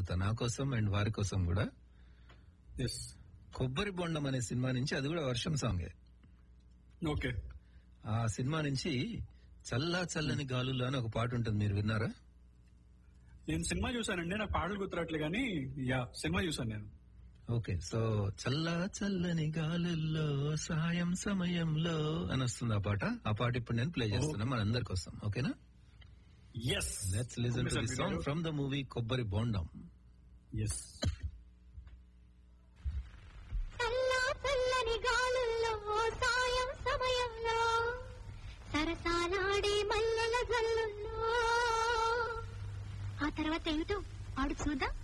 అడుగుతా నా కోసం అండ్ వారి కోసం కూడా ఎస్ కొబ్బరి బొండం అనే సినిమా నుంచి అది కూడా వర్షం సాంగే ఓకే ఆ సినిమా నుంచి చల్లా చల్లని గాలుల్లో అని ఒక పాట ఉంటుంది మీరు విన్నారా నేను సినిమా చూసానండి నాకు పాటలు గుర్తురాట్లే కానీ యా సినిమా చూసాను నేను ఓకే సో చల్లా చల్లని గాలుల్లో సాయం సమయంలో అని వస్తుంది ఆ పాట ఆ పాట ఇప్పుడు నేను ప్లే చేస్తున్నా మన అందరి కోసం ఓకేనా yes let's listen to the song from the movie Kobbari Bondam yes చల్లా చల్లని గాలుల్లో సాయం సమయంలో సరసాలాడే మల్లెల జల్లుల్లో ఆ తర్వాత ఏమిటో ఆడు చూద్దాం